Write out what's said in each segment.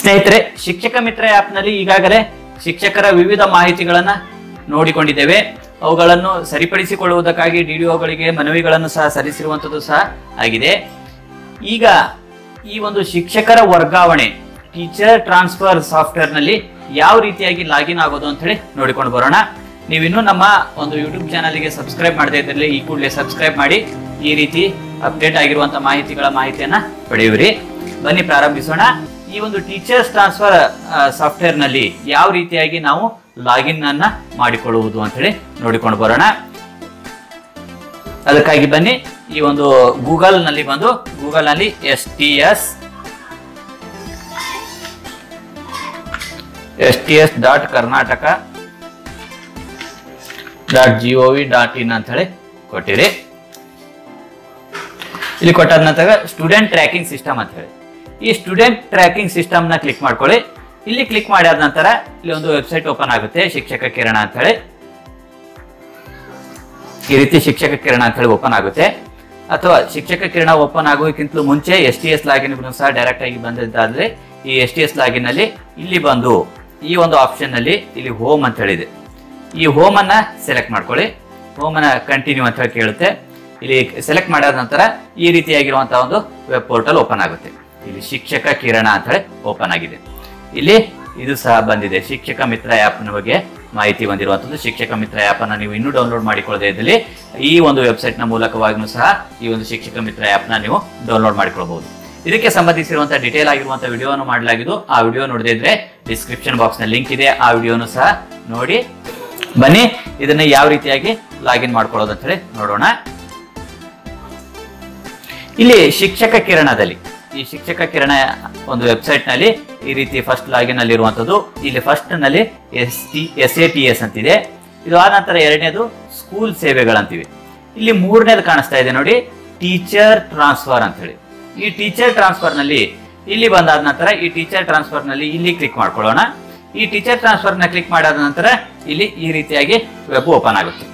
ಸ್ನೇಹಿತರೆ ಶಿಕ್ಷಕ ಮಿತ್ರ ಆ್ಯಪ್ನಲ್ಲಿ ಈಗಾಗಲೇ ಶಿಕ್ಷಕರ ವಿವಿಧ ಮಾಹಿತಿಗಳನ್ನ ನೋಡಿಕೊಂಡಿದ್ದೇವೆ ಅವುಗಳನ್ನು ಸರಿಪಡಿಸಿಕೊಳ್ಳುವುದಕ್ಕಾಗಿ ಡಿಡಿಒಗಳಿಗೆ ಮನವಿಗಳನ್ನು ಸಹ ಸಲ್ಲಿಸಿರುವಂಥದ್ದು ಸಹ ಆಗಿದೆ ಈಗ ಈ ಒಂದು ಶಿಕ್ಷಕರ ವರ್ಗಾವಣೆ ಟೀಚರ್ ಟ್ರಾನ್ಸ್ಫರ್ ಸಾಫ್ಟ್ವೇರ್ನಲ್ಲಿ ಯಾವ ರೀತಿಯಾಗಿ ಲಾಗಿನ್ ಆಗೋದು ಅಂತ ಹೇಳಿ ನೋಡಿಕೊಂಡು ಬರೋಣ ನೀವಿನ್ನೂ ನಮ್ಮ ಒಂದು ಯೂಟ್ಯೂಬ್ ಚಾನಲ್ಗೆ ಸಬ್ಸ್ಕ್ರೈಬ್ ಮಾಡದೇ ಇದ್ದಲ್ಲಿ ಈ ಕೂಡಲೇ ಸಬ್ಸ್ಕ್ರೈಬ್ ಮಾಡಿ ಈ ರೀತಿ ಅಪ್ಡೇಟ್ ಆಗಿರುವಂತಹ ಮಾಹಿತಿಗಳ ಮಾಹಿತಿಯನ್ನ ಪಡೆಯುವಿರಿ ಬನ್ನಿ ಪ್ರಾರಂಭಿಸೋಣ ಈ ಒಂದು ಟೀಚರ್ಸ್ ಟ್ರಾನ್ಸ್ಫರ್ ಸಾಫ್ಟ್ವೇರ್ ನಲ್ಲಿ ಯಾವ ರೀತಿಯಾಗಿ ನಾವು ಲಾಗಿನ್ ಅನ್ನ ಮಾಡಿಕೊಳ್ಳುವುದು ಅಂತ ಹೇಳಿ ನೋಡಿಕೊಂಡು ಬರೋಣ ಅದಕ್ಕಾಗಿ ಬನ್ನಿ ಈ ಒಂದು ಗೂಗಲ್ ನಲ್ಲಿ ಬಂದು ಗೂಗಲ್ ನಲ್ಲಿ S T S S T S dot Karnataka dot G O V dot in ಅಂತ ಹೇಳಿ ಕೊಟ್ಟಿರಿ ಇಲ್ಲಿ ಕೊಟ್ಟಾದ ನಂತರ ಸ್ಟೂಡೆಂಟ್ ಟ್ರ್ಯಾಕಿಂಗ್ ಸಿಸ್ಟಮ್ ಅಂತ ಹೇಳಿ ಈ ಸ್ಟೂಡೆಂಟ್ ಟ್ರ್ಯಾಕಿಂಗ್ ಸಿಸ್ಟಮ್ ನ ಕ್ಲಿಕ್ ಮಾಡ್ಕೊಳ್ಳಿ ಇಲ್ಲಿ ಕ್ಲಿಕ್ ಮಾಡಿದ ನಂತರ ಇಲ್ಲಿ ಒಂದು ವೆಬ್ಸೈಟ್ ಓಪನ್ ಆಗುತ್ತೆ ಶಿಕ್ಷಕ ಕಿರಣ ಅಂತ ಹೇಳಿ ಈ ರೀತಿ ಶಿಕ್ಷಕ ಕಿರಣ ಅಂತ ಹೇಳಿ ಓಪನ್ ಆಗುತ್ತೆ ಅಥವಾ ಶಿಕ್ಷಕ ಕಿರಣ ಓಪನ್ ಆಗೋದಕ್ಕಿಂತಲೂ ಮುಂಚೆ ಎಸ್ ಟಿ ಎಸ್ ಲಾಗಿನ್ ಸಹ ಡೈರೆಕ್ಟ್ ಆಗಿ ಬಂದಿದ್ದಾದ್ರೆ ಈ ಎಸ್ ಟಿ ಎಸ್ ಲಾಗಿನ್ ಅಲ್ಲಿ ಇಲ್ಲಿ ಬಂದು ಈ ಒಂದು ಆಪ್ಷನ್ ನಲ್ಲಿ ಇಲ್ಲಿ ಹೋಮ್ ಅಂತ ಹೇಳಿದೆ ಈ ಹೋಮ್ ಅನ್ನ ಸೆಲೆಕ್ಟ್ ಮಾಡ್ಕೊಳ್ಳಿ ಹೋಮ್ ಅನ್ನ ಕಂಟಿನ್ಯೂ ಅಂತ ಹೇಳಿ ಕೇಳುತ್ತೆ ಇಲ್ಲಿ ಸೆಲೆಕ್ಟ್ ಮಾಡಿದ ನಂತರ ಈ ರೀತಿಯಾಗಿರುವಂತಹ ಒಂದು ವೆಬ್ ಪೋರ್ಟಲ್ ಓಪನ್ ಆಗುತ್ತೆ ಇಲ್ಲಿ ಶಿಕ್ಷಕ ಕಿರಣ ಅಂತ ಹೇಳಿ ಓಪನ್ ಆಗಿದೆ ಇಲ್ಲಿ ಇದು ಸಹ ಬಂದಿದೆ ಶಿಕ್ಷಕ ಮಿತ್ರ ಆ್ಯಪ್ ಬಗ್ಗೆ ಮಾಹಿತಿ ಬಂದಿರುವಂಥದ್ದು ಶಿಕ್ಷಕ ಮಿತ್ರ ಆ್ಯಪ್ ಅನ್ನ ನೀವು ಇನ್ನೂ ಡೌನ್ಲೋಡ್ ಮಾಡಿಕೊಳ್ಳದೇ ಇದ್ದಲ್ಲಿ ಈ ಒಂದು ವೆಬ್ಸೈಟ್ ನ ಮೂಲಕವಾಗಿಯೂ ಸಹ ಈ ಒಂದು ಶಿಕ್ಷಕ ಮಿತ್ರ ಆ್ಯಪ್ ನ ನೀವು ಡೌನ್ಲೋಡ್ ಮಾಡಿಕೊಳ್ಳಬಹುದು ಇದಕ್ಕೆ ಸಂಬಂಧಿಸಿರುವಂತಹ ಡೀಟೇಲ್ ಆಗಿರುವಂತಹ ವಿಡಿಯೋವನ್ನು ಮಾಡಲಾಗಿದ್ದು ಆ ವಿಡಿಯೋ ನೋಡದೇ ಇದ್ರೆ ಡಿಸ್ಕ್ರಿಪ್ಷನ್ ಬಾಕ್ಸ್ ನ ಲಿಂಕ್ ಇದೆ ಆ ವಿಡಿಯೋನು ಸಹ ನೋಡಿ ಬನ್ನಿ ಇದನ್ನ ಯಾವ ರೀತಿಯಾಗಿ ಲಾಗಿನ್ ಮಾಡ್ಕೊಳ್ಳೋದು ಅಂತ ಹೇಳಿ ನೋಡೋಣ ಇಲ್ಲಿ ಶಿಕ್ಷಕ ಕಿರಣದಲ್ಲಿ ಈ ಶಿಕ್ಷಕ ಕಿರಣ ಒಂದು ವೆಬ್ಸೈಟ್ ನಲ್ಲಿ ಈ ರೀತಿ ಫಸ್ಟ್ ಲಾಗಿನ್ ಅಲ್ಲಿ ಇರುವಂತದ್ದು ಇಲ್ಲಿ ಫಸ್ಟ್ ನಲ್ಲಿ S T S A T S ಅಂತಿದೆ ಇದು ಆದ ನಂತರ ಎರಡನೇದು ಸ್ಕೂಲ್ ಸೇವೆಗಳಂತಿವೆ ಇಲ್ಲಿ ಮೂರನೇದು ಕಾಣಿಸ್ತಾ ಇದೆ ನೋಡಿ ಟೀಚರ್ ಟ್ರಾನ್ಸ್ಫರ್ ಅಂತ ಹೇಳಿ ಈ ಟೀಚರ್ ಟ್ರಾನ್ಸ್ಫರ್ ನಲ್ಲಿ ಇಲ್ಲಿ ಬಂದಾದ ನಂತರ ಈ ಟೀಚರ್ ಟ್ರಾನ್ಸ್ಫರ್ ನಲ್ಲಿ ಇಲ್ಲಿ ಕ್ಲಿಕ್ ಮಾಡ್ಕೊಳ್ಳೋಣ ಈ ಟೀಚರ್ ಟ್ರಾನ್ಸ್ಫರ್ ನ ಕ್ಲಿಕ್ ಮಾಡಾದ ನಂತರ ಇಲ್ಲಿ ಈ ರೀತಿಯಾಗಿ ವೆಬ್ ಓಪನ್ ಆಗುತ್ತೆ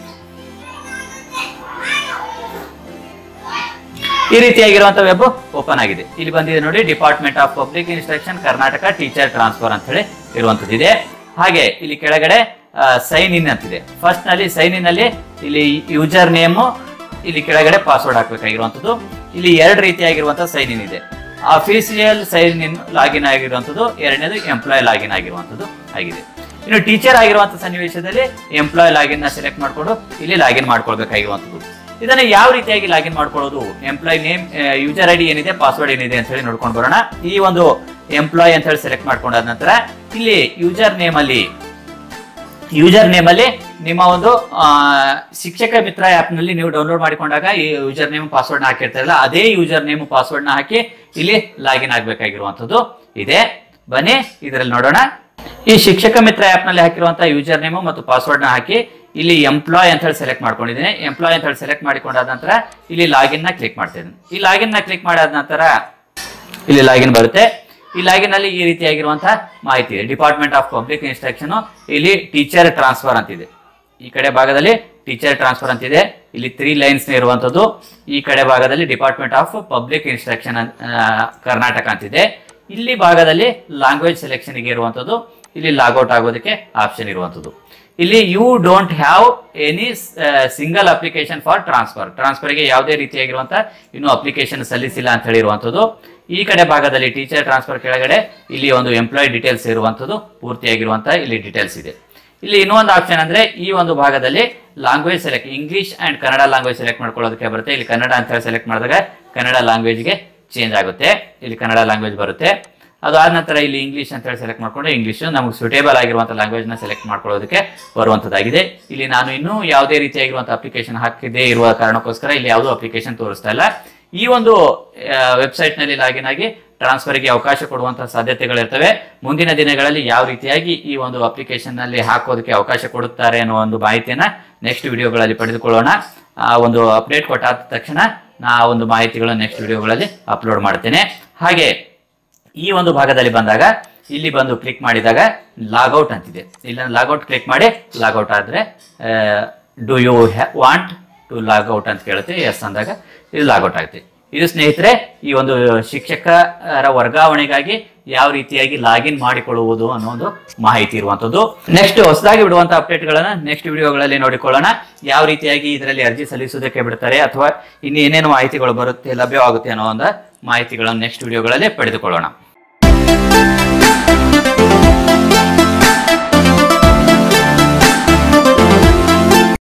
ಈ ರೀತಿಯಾಗಿರುವಂತಹ ವೆಬ್ ಓಪನ್ ಆಗಿದೆ ಇಲ್ಲಿ ಬಂದಿದೆ ನೋಡಿ department of public instruction Karnataka teacher transfer ಅಂತ ಹೇಳಿ ಇರುವಂತದ್ದು ಇದೆ ಹಾಗೆ ಇಲ್ಲಿ ಕೆಳಗಡೆ ಸೈನ್ ಇನ್ ಅಂತಿದೆ ಫಸ್ಟ್ ನಲ್ಲಿ ಸೈನ್ ಇನ್ ಅಲ್ಲಿ ಇಲ್ಲಿ ಯೂಸರ್ ನೇಮ್ ಇಲ್ಲಿ ಕೆಳಗಡೆ ಪಾಸ್ವರ್ಡ್ ಹಾಕ್ಬೇಕಾಗಿರುವಂತದ್ದು ಇಲ್ಲಿ ಎರಡು ರೀತಿಯಾಗಿರುವಂತಹ ಸೈನ್ ಇನ್ ಇದೆ ಅಫಿಸಿಯಲ್ ಸೈನ್ ಇನ್ ಲಾಗಿನ್ ಆಗಿರುವಂತದ್ದು ಎರಡನೇದು ಎಂಪ್ಲಾಯ್ ಲಾಗಿನ್ ಆಗಿರುವಂತದ್ದು ಆಗಿದೆ ಇನ್ನು ಟೀಚರ್ ಆಗಿರುವಂತಹ ಸನ್ನಿವೇಶದಲ್ಲಿ ಎಂಪ್ಲಾಯ್ ಲಾಗಿನ್ ನ ಸೆಲೆಕ್ಟ್ ಮಾಡಿಕೊಂಡು ಇಲ್ಲಿ ಲಾಗಿನ್ ಮಾಡ್ಕೊಳ್ಬೇಕಾಗಿರುವಂತದ್ದು ಇದನ್ನ ಯಾವ ರೀತಿಯಾಗಿ ಲಾಗಿನ್ ಮಾಡ್ಕೊಳ್ಳೋದು employee name user I D ಏನಿದೆ ಪಾಸ್ವರ್ಡ್ ಏನಿದೆ ಅಂತ ಹೇಳಿ ನೋಡ್ಕೊಂಡು ಬರೋಣ ಈ ಒಂದು ಎಂಪ್ಲಾಯ್ ಅಂತ ಹೇಳಿ ಸೆಲೆಕ್ಟ್ ಮಾಡ್ಕೊಂಡಾದ ನಂತರ ಇಲ್ಲಿ ಯೂಸರ್ ನೇಮ್ ಅಲ್ಲಿ ಯೂಸರ್ ನೇಮ್ ಅಲ್ಲಿ ನಿಮ್ಮ ಒಂದು ಆ, ಶಿಕ್ಷಕ ಮಿತ್ರ ಆಪ್ ನಲ್ಲಿ ನೀವು ಡೌನ್ಲೋಡ್ ಮಾಡಿಕೊಂಡಾಗ ಈ ಯೂಸರ್ ನೇಮ್ ಪಾಸ್ವರ್ಡ್ ನ ಹಾಕಿರ್ತಾರಲ್ಲ ಅದೇ ಯೂಸರ್ ನೇಮ್ ಪಾಸ್ವರ್ಡ್ ನ ಹಾಕಿ ಇಲ್ಲಿ ಲಾಗಿನ್ ಆಗ್ಬೇಕಾಗಿರುವಂತದ್ದು ಇದೆ ಬನ್ನಿ ಇದರಲ್ಲಿ ನೋಡೋಣ ಈ ಶಿಕ್ಷಕ ಮಿತ್ರ ಆಪ್ ನಲ್ಲಿ ಹಾಕಿರುವಂತಹ ಯೂಸರ್ ನೇಮ್ ಮತ್ತು ಪಾಸ್ವರ್ಡ್ ನ ಹಾಕಿ ಇಲ್ಲಿ ಎಂಪ್ಲಾಯ್ ಅಂತ ಹೇಳಿ ಸೆಲೆಕ್ಟ್ ಮಾಡ್ಕೊಂಡಿದ್ದೀನಿ ಎಂಪ್ಲಾಯ್ ಅಂತ ಹೇಳಿ ಸೆಲೆಕ್ಟ್ ಮಾಡಿಕೊಂಡಾದ ನಂತರ ಇಲ್ಲಿ ಲಾಗಿನ್ ನ ಕ್ಲಿಕ್ ಮಾಡ್ತಿದ್ದೀನಿ ಈ ಲಾಗಿನ್ ನ ಕ್ಲಿಕ್ ಮಾಡಾದ ನಂತರ ಇಲ್ಲಿ ಲಾಗಿನ್ ಬರುತ್ತೆ ಈ ಲಾಗಿನ್ ಅಲ್ಲಿ ಈ ರೀತಿಯಾಗಿರುವಂತಹ ಮಾಹಿತಿ ಇದೆ ಡಿಪಾರ್ಟ್ಮೆಂಟ್ ಆಫ್ ಪಬ್ಲಿಕ್ ಇನ್ಸ್ಟ್ರಕ್ಷನ್ ಇಲ್ಲಿ ಟೀಚರ್ ಟ್ರಾನ್ಸ್ಫರ್ ಅಂತಿದೆ ಈ ಕಡೆ ಭಾಗದಲ್ಲಿ ಟೀಚರ್ ಟ್ರಾನ್ಸ್ಫರ್ ಅಂತಿದೆ ಇಲ್ಲಿ ತ್ರೀ ಲೈನ್ಸ್ ಇರುವಂತದ್ದು ಈ ಕಡೆ ಭಾಗದಲ್ಲಿ department of public instruction Karnataka ಅಂತಿದೆ ಇಲ್ಲಿ ಭಾಗದಲ್ಲಿ ಲ್ಯಾಂಗ್ವೇಜ್ ಸೆಲೆಕ್ಷನ್ ಗೆ ಇರುವಂತದ್ದು ಇಲ್ಲಿ ಲಾಗೌಟ್ ಆಗೋದಕ್ಕೆ ಆಪ್ಷನ್ ಇರುವಂತದ್ದು ಇಲ್ಲಿ you don't have any single application for transfer ಟ್ರಾನ್ಸ್ಫರ್ಗೆ ಯಾವುದೇ ರೀತಿಯಾಗಿರುವಂತಹ ಇನ್ನು ಅಪ್ಲಿಕೇಶನ್ ಸಲ್ಲಿಸಿಲ್ಲ ಅಂತ ಹೇಳಿರುವಂಥದ್ದು ಈ ಕಡೆ ಭಾಗದಲ್ಲಿ ಟೀಚರ್ ಟ್ರಾನ್ಸ್ಫರ್ ಕೆಳಗಡೆ ಇಲ್ಲಿ ಒಂದು ಎಂಪ್ಲಾಯ್ ಡೀಟೇಲ್ಸ್ ಇರುವಂಥದ್ದು ಪೂರ್ತಿಯಾಗಿರುವಂತಹ ಇಲ್ಲಿ ಡೀಟೇಲ್ಸ್ ಇದೆ ಇಲ್ಲಿ ಇನ್ನೊಂದು ಆಪ್ಷನ್ ಅಂದ್ರೆ ಈ ಒಂದು ಭಾಗದಲ್ಲಿ language select English and Kannada language select ಮಾಡ್ಕೊಳ್ಳೋದಕ್ಕೆ ಬರುತ್ತೆ ಇಲ್ಲಿ ಕನ್ನಡ ಅಂತ ಹೇಳಿ ಸೆಲೆಕ್ಟ್ ಮಾಡಿದಾಗ ಕನ್ನಡ ಲ್ಯಾಂಗ್ವೇಜ್ಗೆ ಚೇಂಜ್ ಆಗುತ್ತೆ ಇಲ್ಲಿ ಕನ್ನಡ ಲ್ಯಾಂಗ್ವೇಜ್ ಬರುತ್ತೆ ಅದು ಆದ ನಂತರ ಇಲ್ಲಿ ಇಂಗ್ಲಿಷ್ ಅಂತ ಹೇಳಿ ಸೆಲೆಕ್ಟ್ ಮಾಡ್ಕೊಂಡು ಇಂಗ್ಲಿಷ್ ನಮಗೆ ಸುಟೇಬಲ್ ಆಗಿರುವಂಥ ಲ್ಯಾಂಗ್ವೇಜ್ ನ ಸೆಲೆಕ್ಟ್ ಮಾಡ್ಕೊಳ್ಳೋದಕ್ಕೆ ಬರುವಂತದ್ದಾಗಿದೆ ಇಲ್ಲಿ ನಾನು ಇನ್ನೂ ಯಾವುದೇ ರೀತಿಯಾಗಿರುವಂಥ ಅಪ್ಲಿಕೇಶನ್ ಹಾಕಿದೇ ಇರುವ ಕಾರಣಕ್ಕೋಸ್ಕರ ಇಲ್ಲಿ ಯಾವುದೋ ಅಪ್ಲಿಕೇಶನ್ ತೋರಿಸ್ತಾ ಇಲ್ಲ ಈ ಒಂದು ವೆಬ್ಸೈಟ್ ನಲ್ಲಿ ಲಾಗಿನ್ ಆಗಿ ಟ್ರಾನ್ಸ್ಫರ್ಗೆ ಅವಕಾಶ ಕೊಡುವಂತಹ ಸಾಧ್ಯತೆಗಳಿರ್ತವೆ ಮುಂದಿನ ದಿನಗಳಲ್ಲಿ ಯಾವ ರೀತಿಯಾಗಿ ಈ ಒಂದು ಅಪ್ಲಿಕೇಶನ್ ನಲ್ಲಿ ಹಾಕೋದಕ್ಕೆ ಅವಕಾಶ ಕೊಡುತ್ತಾರೆ ಅನ್ನೋ ಒಂದು ಮಾಹಿತಿಯನ್ನ ನೆಕ್ಸ್ಟ್ ವಿಡಿಯೋಗಳಲ್ಲಿ ಪಡೆದುಕೊಳ್ಳೋಣ ಆ ಒಂದು ಅಪ್ಡೇಟ್ ಕೊಟ್ಟಾದ ತಕ್ಷಣ ನಾ ಆ ಒಂದು ಮಾಹಿತಿಗಳನ್ನು ನೆಕ್ಸ್ಟ್ ವಿಡಿಯೋಗಳಲ್ಲಿ ಅಪ್ಲೋಡ್ ಮಾಡ್ತೇನೆ ಹಾಗೆ ಈ ಒಂದು ಭಾಗದಲ್ಲಿ ಬಂದಾಗ ಇಲ್ಲಿ ಬಂದು ಕ್ಲಿಕ್ ಮಾಡಿದಾಗ ಲಾಗೌಟ್ ಅಂತಿದೆ ಇಲ್ಲಿ ಲಾಗೌಟ್ ಕ್ಲಿಕ್ ಮಾಡಿ ಲಾಗೌಟ್ ಆದ್ರೆ do you want to logout ಅಂತ ಕೇಳುತ್ತೆ ಎಸ್ ಅಂದಾಗ ಇದು ಲಾಗೌಟ್ ಆಗುತ್ತೆ ಇದು ಸ್ನೇಹಿತರೆ ಈ ಒಂದು ಶಿಕ್ಷಕರ ವರ್ಗಾವಣೆಗಾಗಿ ಯಾವ ರೀತಿಯಾಗಿ ಲಾಗಿನ್ ಮಾಡಿಕೊಳ್ಳುವುದು ಅನ್ನೋ ಒಂದು ಮಾಹಿತಿ ಇರುವಂತದ್ದು ನೆಕ್ಸ್ಟ್ ಹೊಸದಾಗಿ ಬಿಡುವಂತ ಅಪ್ಡೇಟ್ಗಳನ್ನ ನೆಕ್ಸ್ಟ್ ವಿಡಿಯೋಗಳಲ್ಲಿ ನೋಡಿಕೊಳ್ಳೋಣ ಯಾವ ರೀತಿಯಾಗಿ ಇದರಲ್ಲಿ ಅರ್ಜಿ ಸಲ್ಲಿಸುವುದಕ್ಕೆ ಬಿಡ್ತಾರೆ ಅಥವಾ ಇನ್ನೇನೇನು ಮಾಹಿತಿಗಳು ಬರುತ್ತೆ ಲಭ್ಯವಾಗುತ್ತೆ ಅನ್ನೋ ಒಂದು ಮಾಹಿತಿಗಳನ್ನು ನೆಕ್ಸ್ಟ್ ವಿಡಿಯೋಗಳಲ್ಲಿ ಪಡೆದುಕೊಳ್ಳೋಣ